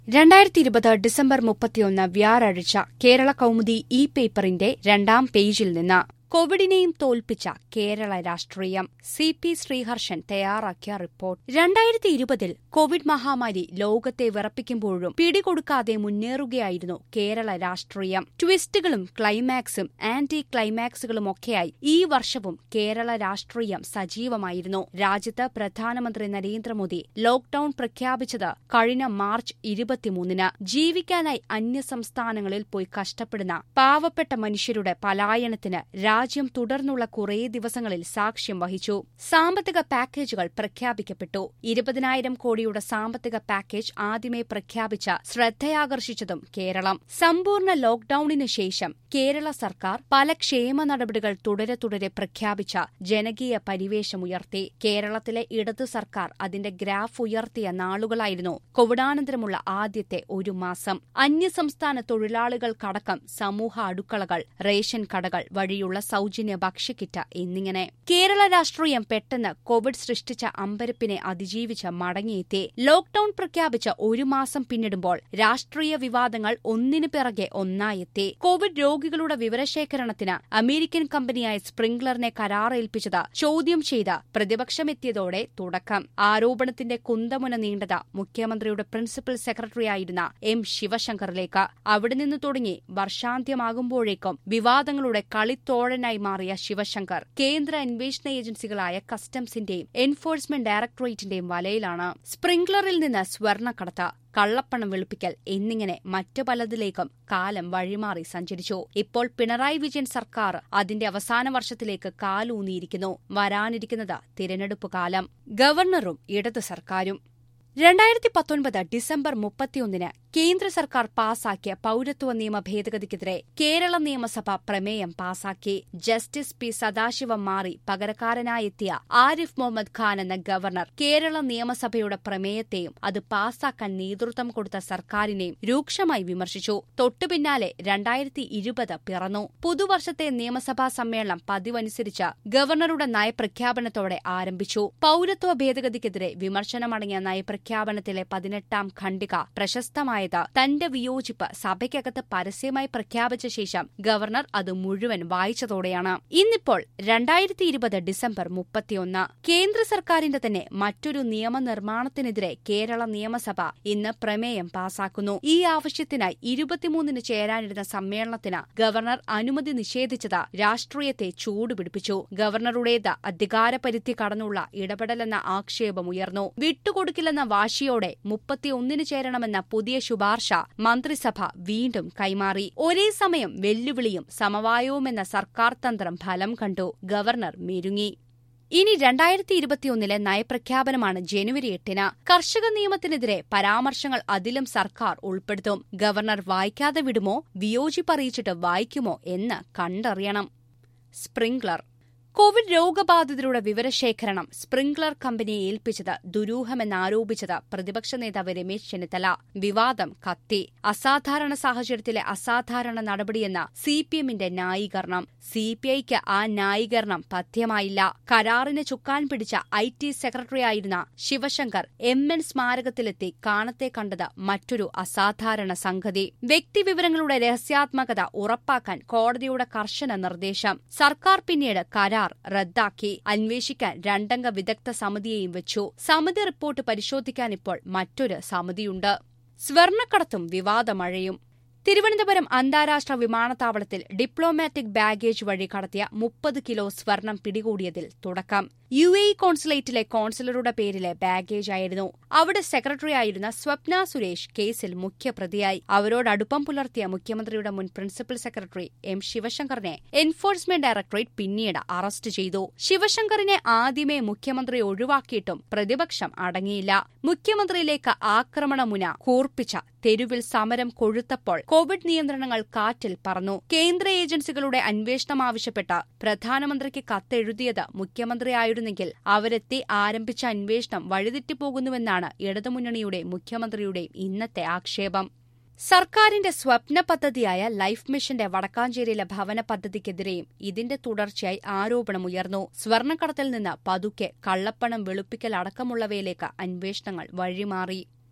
രണ്ടായിരത്തി ഇരുപത് ഡിസംബർ മുപ്പത്തിയൊന്ന് വ്യാഴാഴ്ച കേരള കൗമുദി ഇ പേപ്പറിന്റെ രണ്ടാം പേജിൽ നിന്ന് കോവിഡിനെയും തോൽപ്പിച്ച കേരള രാഷ്ട്രീയം സി പി ശ്രീഹർഷൻ തയ്യാറാക്കിയ റിപ്പോർട്ട് രണ്ടായിരത്തി ഇരുപതിൽ കോവിഡ് മഹാമാരി ലോകത്തെ വിറപ്പിക്കുമ്പോഴും പിടികൊടുക്കാതെ മുന്നേറുകയായിരുന്നു കേരള രാഷ്ട്രീയം ട്വിസ്റ്റുകളും ക്ലൈമാക്സും ആന്റി ക്ലൈമാക്സുകളുമൊക്കെയായി ഈ വർഷവും കേരള രാഷ്ട്രീയം സജീവമായിരുന്നു രാജ്യത്ത് പ്രധാനമന്ത്രി നരേന്ദ്രമോദി ലോക്ഡൌൺ പ്രഖ്യാപിച്ചത് കഴിഞ്ഞ മാർച്ച് ഇരുപത്തിമൂന്നിന് ജീവിക്കാനായി അന്യസംസ്ഥാനങ്ങളിൽ പോയി കഷ്ടപ്പെടുന്ന പാവപ്പെട്ട മനുഷ്യരുടെ പലായനത്തിന് രാജ്യം തുടർന്നുള്ള കുറേ ദിവസങ്ങളിൽ സാക്ഷ്യം വഹിച്ചു സാമ്പത്തിക പാക്കേജുകൾ പ്രഖ്യാപിക്കപ്പെട്ടു ഇരുപതിനായിരം കോടിയുടെ സാമ്പത്തിക പാക്കേജ് ആദ്യമേ പ്രഖ്യാപിച്ച ശ്രദ്ധയാകർഷിച്ചതും കേരളം സമ്പൂർണ്ണ ലോക്ഡൌണിന് ശേഷം കേരള സർക്കാർ പല ക്ഷേമ നടപടികൾ തുടരെ തുടരെ പ്രഖ്യാപിച്ച ജനകീയ പരിവേശമുയർത്തി കേരളത്തിലെ ഇടതു സർക്കാർ അതിന്റെ ഗ്രാഫ് ഉയർത്തിയ നാളുകളായിരുന്നു കോവിഡാനന്തരമുള്ള ആദ്യത്തെ ഒരു മാസം അന്യസംസ്ഥാന തൊഴിലാളികൾക്കടക്കം സമൂഹ അടുക്കളകൾ റേഷൻ കടകൾ വഴിയുള്ള സൗജന്യ ഭക്ഷ്യക്കിറ്റ് എന്നിങ്ങനെ കേരള രാഷ്ട്രീയം പെട്ടെന്ന് കോവിഡ് സൃഷ്ടിച്ച അമ്പരപ്പിനെ അതിജീവിച്ച് മടങ്ങിയെത്തി ലോക്ഡൌൺ പ്രഖ്യാപിച്ച ഒരു മാസം പിന്നിടുമ്പോൾ രാഷ്ട്രീയ വിവാദങ്ങൾ ഒന്നിനു പിറകെ ഒന്നായെത്തി കോവിഡ് രോഗികളുടെ വിവരശേഖരണത്തിന് അമേരിക്കൻ കമ്പനിയായ സ്പ്രിംഗ്ലറിനെ കരാറേൽപ്പിച്ചത് ചോദ്യം ചെയ്ത് പ്രതിപക്ഷമെത്തിയതോടെ തുടക്കം ആരോപണത്തിന്റെ കുന്തമുന നീണ്ടത് മുഖ്യമന്ത്രിയുടെ പ്രിൻസിപ്പൽ സെക്രട്ടറിയായിരുന്ന എം ശിവശങ്കറിലേക്ക് അവിടെ നിന്ന് തുടങ്ങി വർഷാന്ത്യമാകുമ്പോഴേക്കും വിവാദങ്ങളുടെ കളിത്തോഴനായി മാറിയ ശിവശങ്കർ കേന്ദ്ര അന്വേഷണ ഏജൻസികളായ കസ്റ്റംസിന്റെയും എൻഫോഴ്സ്മെന്റ് ഡയറക്ടറേറ്റിന്റെയും വലയിലാണ് സ്പ്രിംഗ്ലറിൽ നിന്ന് സ്വർണ്ണക്കടത്ത് കള്ളപ്പണം വെളുപ്പിക്കൽ എന്നിങ്ങനെ മറ്റു പലതിലേക്കും കാലം വഴിമാറി സഞ്ചരിച്ചു ഇപ്പോൾ പിണറായി വിജയൻ സർക്കാർ അതിന്റെ അവസാന വർഷത്തിലേക്ക് കാലൂന്നിയിരിക്കുന്നു വരാനിരിക്കുന്നത് തിരഞ്ഞെടുപ്പ് കാലം ഗവർണറും ഇടത് സർക്കാരും രണ്ടായിരത്തി പത്തൊൻപത് ഡിസംബർ മുപ്പത്തിയൊന്നിന് കേന്ദ്ര സർക്കാർ പാസാക്കിയ പൌരത്വ നിയമ ഭേദഗതിക്കെതിരെ കേരള നിയമസഭ പ്രമേയം പാസാക്കി ജസ്റ്റിസ് പി സദാശിവം മാറി പകരക്കാരനായെത്തിയ ആരിഫ് മുഹമ്മദ് ഖാൻ എന്ന ഗവർണർ കേരള നിയമസഭയുടെ പ്രമേയത്തെയും അത് പാസാക്കാൻ നേതൃത്വം കൊടുത്ത സർക്കാരിനെയും രൂക്ഷമായി വിമർശിച്ചു തൊട്ടുപിന്നാലെ രണ്ടായിരത്തി ഇരുപത് പിറന്നു പുതുവർഷത്തെ നിയമസഭാ സമ്മേളനം പതിവനുസരിച്ച് ഗവർണറുടെ നയപ്രഖ്യാപനത്തോടെ ആരംഭിച്ചു പൌരത്വ ഭേദഗതിക്കെതിരെ വിമർശനമടങ്ങിയ നയപ്രഖ്യാപനത്തിലെ പതിനെട്ടാം ഖണ്ഡിക പ്രശസ്തമായത് തന്റെ വിയോജിപ്പ് സഭയ്ക്കകത്ത് പരസ്യമായി പ്രഖ്യാപിച്ച ശേഷം ഗവർണർ അത് മുഴുവൻ വായിച്ചതോടെയാണ് ഇന്നിപ്പോൾ രണ്ടായിരത്തി ഇരുപത് ഡിസംബർ മുപ്പത്തിയൊന്ന് കേന്ദ്ര സർക്കാരിന്റെ തന്നെ മറ്റൊരു നിയമനിർമ്മാണത്തിനെതിരെ കേരള നിയമസഭ ഇന്ന് പ്രമേയം പാസാക്കുന്നു ഈ ആവശ്യത്തിനായി ഇരുപത്തിമൂന്നിന് ചേരാനിരുന്ന സമ്മേളനത്തിന് ഗവർണർ അനുമതി നിഷേധിച്ചത് രാഷ്ട്രീയത്തെ ചൂടുപിടിപ്പിച്ചു ഗവർണറുടേത് അധികാരപരിധി കടന്നുള്ള ഇടപെടലെന്ന ആക്ഷേപമുയർന്നു വിട്ടുകൊടുക്കില്ലെന്ന വാശിയോടെ മുപ്പത്തിയൊന്നിന് ചേരണമെന്ന പുതിയ ശുപാർശ മന്ത്രിസഭ വീണ്ടും കൈമാറി ഒരേ സമയം വെല്ലുവിളിയും സമവായവുമെന്ന സർക്കാർ തന്ത്രം ഫലം കണ്ടു ഗവർണർ മെരുങ്ങി ഇനി രണ്ടായിരത്തി ഇരുപത്തിയൊന്നിലെ നയപ്രഖ്യാപനമാണ് ജനുവരി എട്ടിന് കർഷക നിയമത്തിനെതിരെ പരാമർശങ്ങൾ അതിലും സർക്കാർ ഉൾപ്പെടുത്തും ഗവർണർ വായിക്കാതെ വിടുമോ വിയോജിപ്പറിയിച്ചിട്ട് വായിക്കുമോ എന്ന് കണ്ടറിയണം സ്പ്രിംഗ്ലർ കോവിഡ് രോഗബാധിതരുടെ വിവരശേഖരണം സ്പ്രിംഗ്ലർ കമ്പനിയെ ഏൽപ്പിച്ചത് ദുരൂഹമെന്നാരോപിച്ചത് പ്രതിപക്ഷ നേതാവ് രമേശ് ചെന്നിത്തല വിവാദം കത്തി അസാധാരണ സാഹചര്യത്തിലെ അസാധാരണ നടപടിയെന്ന സി പി എമ്മിന്റെ ന്യായീകരണം സി പി ഐക്ക് ആ ന്യായീകരണം പഥ്യമായില്ല കരാറിന് ചുക്കാൻ പിടിച്ച ഐ ടി സെക്രട്ടറിയായിരുന്ന ശിവശങ്കർ എം എൻ സ്മാരകത്തിലെത്തി കാണത്തെ കണ്ടത് മറ്റൊരു അസാധാരണ സംഗതി വ്യക്തിവിവരങ്ങളുടെ രഹസ്യാത്മകത ഉറപ്പാക്കാൻ കോടതിയുടെ കർശന നിർദ്ദേശം സർക്കാർ പിന്നീട് കരാർ റദ്ദാക്കി അന്വേഷിക്കാൻ രണ്ടംഗ വിദഗ്ധ സമിതിയെയും വെച്ചു സമിതി റിപ്പോർട്ട് പരിശോധിക്കാൻ ഇപ്പോൾ മറ്റൊരു സമിതിയുണ്ട് സ്വർണ്ണക്കടത്തും വിവാദമഴയും തിരുവനന്തപുരം അന്താരാഷ്ട്ര വിമാനത്താവളത്തിൽ ഡിപ്ലോമാറ്റിക് ബാഗേജ് വഴി കടത്തിയ മുപ്പത് കിലോ സ്വർണം പിടികൂടിയതിൽ തുടക്കം യു എ കോൺസുലേറ്റിലെ കോൺസുലറുടെ പേരിലെ ബാഗേജ് ആയിരുന്നു അവിടെ സെക്രട്ടറിയായിരുന്ന സ്വപ്ന സുരേഷ് കേസിൽ മുഖ്യപ്രതിയായി അവരോട് അടുപ്പം പുലർത്തിയ മുഖ്യമന്ത്രിയുടെ മുൻ പ്രിൻസിപ്പൽ സെക്രട്ടറി എം ശിവശങ്കറിനെ എൻഫോഴ്സ്മെന്റ് ഡയറക്ടറേറ്റ് പിന്നീട് അറസ്റ്റ് ചെയ്തു ശിവശങ്കറിനെ ആദ്യമേ മുഖ്യമന്ത്രി ഒഴിവാക്കിയിട്ടും പ്രതിപക്ഷം അടങ്ങിയില്ല മുഖ്യമന്ത്രിയിലേക്ക് ആക്രമണമുന കൂർപ്പിച്ച തെരുവിൽ സമരം കൊഴുത്തപ്പോൾ കോവിഡ് നിയന്ത്രണങ്ങൾ കാറ്റിൽ പറന്നു കേന്ദ്ര ഏജൻസികളുടെ അന്വേഷണം ആവശ്യപ്പെട്ട പ്രധാനമന്ത്രിക്ക് കത്തെഴുതിയത് മുഖ്യമന്ത്രിയായിരുന്നെങ്കിൽ അവരെത്തി ആരംഭിച്ച അന്വേഷണം വഴിതെറ്റിപ്പോകുന്നുവെന്നാണ് ഇടതുമുന്നണിയുടെ മുഖ്യമന്ത്രിയുടെയും ഇന്നത്തെ ആക്ഷേപം സർക്കാരിന്റെ സ്വപ്ന പദ്ധതിയായ ലൈഫ് മിഷന്റെ വടക്കാഞ്ചേരിയിലെ ഭവന പദ്ധതിക്കെതിരെയും ഇതിന്റെ തുടർച്ചയായി ആരോപണമുയർന്നു സ്വർണ്ണക്കടത്തിൽ നിന്ന് പതുക്കെ കള്ളപ്പണം വെളുപ്പിക്കൽ അടക്കമുള്ളവയിലേക്ക് അന്വേഷണങ്ങൾ വഴിമാറി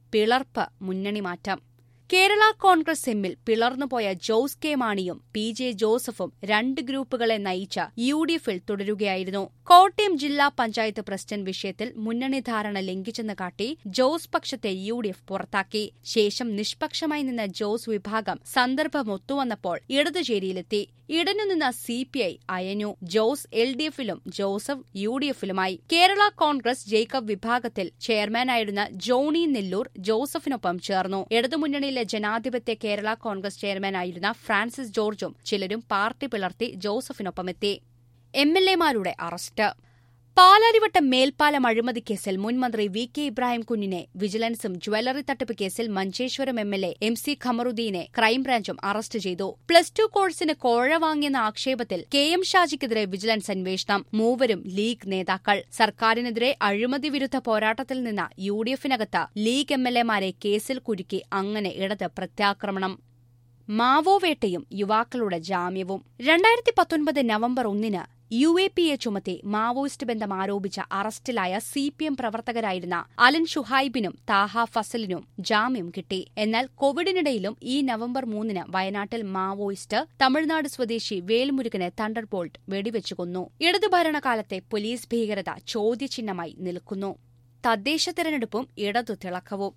പിളർപ്പ് മുന്നണി മാറ്റം കേരള കോൺഗ്രസ് എമ്മിൽ പിളർന്നുപോയ ജോസ് കെ മാണിയും പി ജെ ജോസഫും രണ്ട് ഗ്രൂപ്പുകളെ നയിച്ച യു ഡി എഫിൽ തുടരുകയായിരുന്നു കോട്ടയം ജില്ലാ പഞ്ചായത്ത് പ്രസിഡന്റ് വിഷയത്തിൽ മുന്നണി ധാരണ ലംഘിച്ചെന്ന് കാട്ടി ജോസ് പക്ഷത്തെ യു ഡി എഫ് പുറത്താക്കി ശേഷം നിഷ്പക്ഷമായി നിന്ന ജോസ് വിഭാഗം സന്ദർഭം ഒത്തുവന്നപ്പോൾ ഇടതുചേരിയിലെത്തി ഇടഞ്ഞുനിന്ന സി പി ഐ അയഞ്ഞു ജോസ് എൽ ഡി എഫിലും ജോസഫ് യു ഡി എഫിലുമായി കേരള കോൺഗ്രസ് ജേക്കബ് വിഭാഗത്തിൽ ചെയർമാനായിരുന്ന ജോണി നെല്ലൂർ ജോസഫിനൊപ്പം ചേർന്നു ഇടതുമുന്നണിയിലെ ജനാധിപത്യ കേരള കോൺഗ്രസ് ചെയർമാനായിരുന്ന ഫ്രാൻസിസ് ജോർജും ചിലരും പാർട്ടി പിളർത്തി ജോസഫിനൊപ്പമെത്തി എം എൽ എമാരുടെ അറസ്റ്റ് പാലാരിവട്ടം മേൽപ്പാലം അഴിമതി കേസിൽ മുൻമന്ത്രി വി കെ ഇബ്രാഹിം കുഞ്ഞിനെ വിജിലൻസും ജ്വല്ലറി തട്ടിപ്പ് കേസിൽ Manjeshwaram M L A M C ഖമറുദ്ദീനെ ക്രൈംബ്രാഞ്ചും അറസ്റ്റ് ചെയ്തു പ്ലസ് ടു കോഴ്സിന് കോഴ വാങ്ങിയെന്ന ആക്ഷേപത്തിൽ കെ എം ഷാജിക്കെതിരെ വിജിലൻസ് അന്വേഷണം മൂവരും ലീഗ് നേതാക്കൾ സർക്കാരിനെതിരെ അഴിമതി വിരുദ്ധ പോരാട്ടത്തിൽ നിന്ന യു ഡി എഫിനകത്ത് ലീഗ് എം എൽ എമാരെ കേസിൽ കുരുക്കി അങ്ങനെ ഇടത് പ്രത്യാക്രമണം മാവോവേട്ടയും യുവാക്കളുടെ ജാമ്യവും രണ്ടായിരത്തി പത്തൊൻപത് നവംബർ ഒന്നിന് യു എ പി എ ചുമത്തി മാവോയിസ്റ്റ് ബന്ധം ആരോപിച്ച അറസ്റ്റിലായ സി പി എം പ്രവർത്തകരായിരുന്ന അലൻ ഷുഹൈബിനും താഹ ഫസലിനും ജാമ്യം കിട്ടി എന്നാൽ കോവിഡിനിടയിലും ഈ നവംബർ മൂന്നിന് വയനാട്ടിൽ മാവോയിസ്റ്റ് തമിഴ്നാട് സ്വദേശി വേൽമുരുകനെ തണ്ടർ ബോൾട്ട് വെടിവെച്ചു കൊന്നു ഇടതു ഭരണകാലത്തെ പോലീസ് ഭീകരത ചോദ്യചിഹ്നമായി നിൽക്കുന്നു തദ്ദേശ തെരഞ്ഞെടുപ്പും ഇടതു തിളക്കവും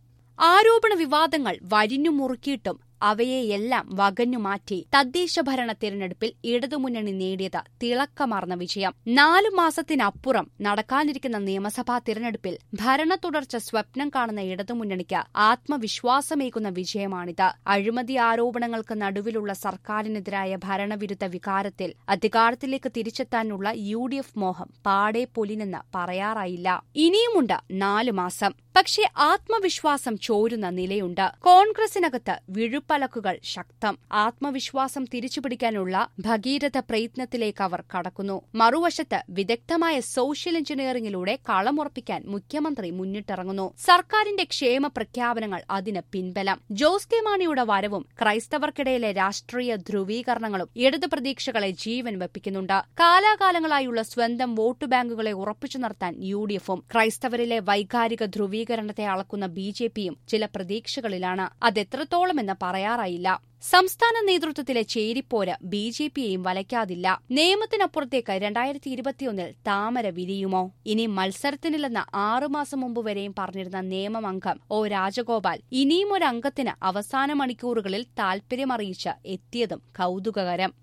ആരോപണ വിവാദങ്ങൾ വരിഞ്ഞു മുറുക്കിയിട്ടും അവയെയെല്ലാം വകഞ്ഞുമാറ്റി തദ്ദേശ ഭരണ തിരഞ്ഞെടുപ്പിൽ ഇടതുമുന്നണി നേടിയത് തിളക്കമാർന്ന വിജയം നാലു മാസത്തിനപ്പുറം നടക്കാനിരിക്കുന്ന നിയമസഭാ തിരഞ്ഞെടുപ്പിൽ ഭരണ തുടർച്ച സ്വപ്നം കാണുന്ന ഇടതുമുന്നണിക്ക് ആത്മവിശ്വാസമേകുന്ന വിജയമാണിത് അഴിമതി ആരോപണങ്ങൾക്ക് നടുവിലുള്ള സർക്കാരിനെതിരായ ഭരണവിരുദ്ധ വികാരത്തിൽ അധികാരത്തിലേക്ക് തിരിച്ചെത്താനുള്ള യു ഡി എഫ് മോഹം പാടെ പൊലിനെന്ന് പറയാറായില്ല ഇനിയുമുണ്ട് നാലു മാസം പക്ഷേ ആത്മവിശ്വാസം ചോരുന്ന നിലയുണ്ട് കോൺഗ്രസിനകത്ത് വിഴുപ്പലക്കുകൾ ശക്തം ആത്മവിശ്വാസം തിരിച്ചുപിടിക്കാനുള്ള ഭഗീരഥ പ്രയത്നത്തിലേക്ക് അവർ കടക്കുന്നു മറുവശത്ത് വിദഗ്ധമായ സോഷ്യൽ എഞ്ചിനീയറിംഗിലൂടെ കളമുറപ്പിക്കാൻ മുഖ്യമന്ത്രി മുന്നിട്ടിറങ്ങുന്നു സർക്കാരിന്റെ ക്ഷേമ പ്രഖ്യാപനങ്ങൾ അതിന് പിൻബലം ജോസ് കെ മാണിയുടെ വരവും ക്രൈസ്തവർക്കിടയിലെ രാഷ്ട്രീയ ധ്രുവീകരണങ്ങളും ഇടതു പ്രതീക്ഷകളെ ജീവൻ വെപ്പിക്കുന്നുണ്ട് കാലാകാലങ്ങളായുള്ള സ്വന്തം വോട്ട് ബാങ്കുകളെ ഉറപ്പിച്ചു നിർത്താൻ യു ഡി എഫും ക്രൈസ്തവരിലെ വൈകാരിക ധ്രുവീ ധ്രുവീകരണത്തെ അളക്കുന്ന ബി ജെ പിയും ചില പ്രതീക്ഷകളിലാണ് അതെത്രത്തോളമെന്ന് പറയാറായില്ല സംസ്ഥാന നേതൃത്വത്തിലെ ചേരിപ്പോര് ബി ജെ പിയെയും വലയ്ക്കാതില്ല നിയമത്തിനപ്പുറത്തേക്ക് രണ്ടായിരത്തി ഇരുപത്തിയൊന്നിൽ താമര വിരിയുമോ ഇനി മത്സരത്തിനില്ലെന്ന് ആറുമാസം മുമ്പ് വരെയും പറഞ്ഞിരുന്ന നിയമമംഗം ഒ രാജഗോപാൽ ഇനിയും ഒരു അംഗത്തിന് അവസാന മണിക്കൂറുകളിൽ താൽപര്യമറിയിച്ച് എത്തിയതും കൌതുകകരം